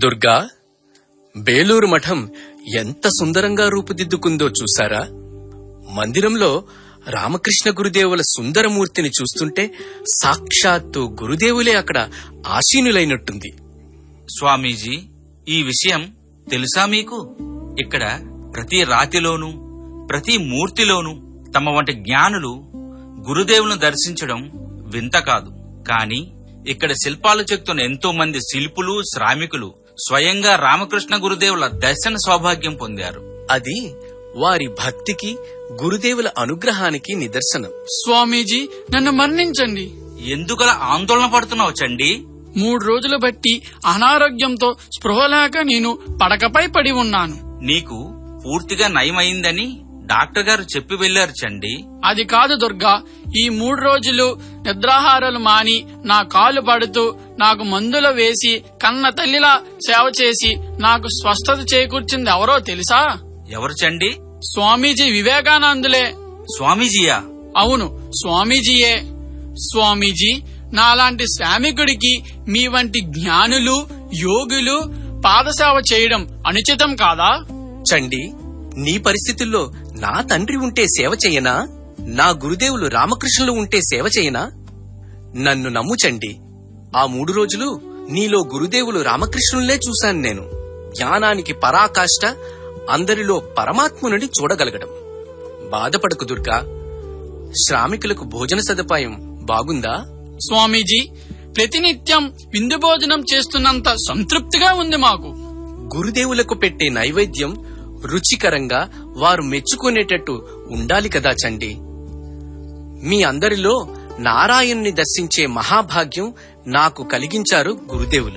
దుర్గా బేలూరు మఠం ఎంత సుందరంగా రూపుదిద్దుకుందో చూసారా మందిరంలో రామకృష్ణ గురుదేవుల సుందరమూర్తిని చూస్తుంటే సాక్షాత్తు గురుదేవులే అక్కడ ఆసీనులైనట్టుంది స్వామీజీ ఈ విషయం తెలుసా మీకు ఇక్కడ ప్రతి రాతిలోనూ ప్రతి మూర్తిలోనూ తమ వంటి జ్ఞానులు గురుదేవులను దర్శించడం వింత కాదు కాని ఇక్కడ శిల్పాలు చెక్తున్న ఎంతో మంది శిల్పులు శ్రామికులు స్వయంగా రామకృష్ణ గురుదేవుల దర్శన సౌభాగ్యం పొందారు అది వారి భక్తికి గురుదేవుల అనుగ్రహానికి నిదర్శనం స్వామీజీ నన్ను మన్నించండి ఎందుకలా ఆందోళన పడుతున్నావు చండి మూడు రోజులు బట్టి అనారోగ్యంతో స్పృహ లేక నేను పడకపై పడి ఉన్నాను నీకు పూర్తిగా నయమైందని డాక్టర్ గారు చెప్పి వెళ్లారు చండి అది కాదు దుర్గా ఈ మూడు రోజులు నిద్రాహారాలు మాని నా కాలు పడుతూ నాకు మందులు వేసి కన్న తల్లిలా సేవ చేసి నాకు స్వస్థత చేకూర్చింది ఎవరో తెలుసా ఎవరు చండి స్వామీజీ వివేకానందులే స్వామీజీయా అవును స్వామీజీయే స్వామీజీ నాలాంటి శ్రామికుడికి మీ వంటి జ్ఞానులు యోగులు పాదసేవ చేయడం అనుచితం కాదా చండి నీ పరిస్థితుల్లో నా తండ్రి ఉంటే సేవ చేయనా నా గురుదేవులు రామకృష్ణులు ఉంటే సేవ చేయనా నన్ను నమ్ము చండి ఆ మూడు రోజులు నీలో గురుదేవులు రామకృష్ణులనే చూశాను నేను జ్ఞానానికి పరాకాష్ట అందరిలో పరమాత్మునుడి చూడగలగడం బాధపడకు దుర్గా శ్రామికులకు భోజన సదుపాయం బాగుందా స్వామీజీ ప్రతినిత్యం విందు భోజనం చేస్తున్నంత సంతృప్తిగా ఉంది మాకు గురుదేవులకు పెట్టే నైవేద్యం రుచికరంగా వారు మెచ్చుకునేటట్టు ఉండాలి కదా చండి మీ అందరిలో నారాయణ్ణి దర్శించే మహాభాగ్యం నాకు కలిగించారు గురుదేవులు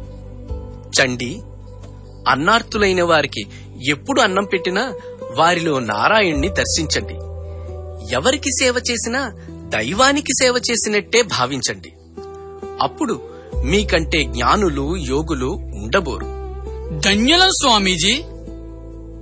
చండి అన్నార్తులైన వారికి ఎప్పుడు అన్నం పెట్టినా వారిలో నారాయణ్ణి దర్శించండి ఎవరికి సేవ చేసినా దైవానికి సేవ చేసినట్టే భావించండి అప్పుడు మీకంటే జ్ఞానులు యోగులు ఉండబోరు ధన్యులం స్వామీజీ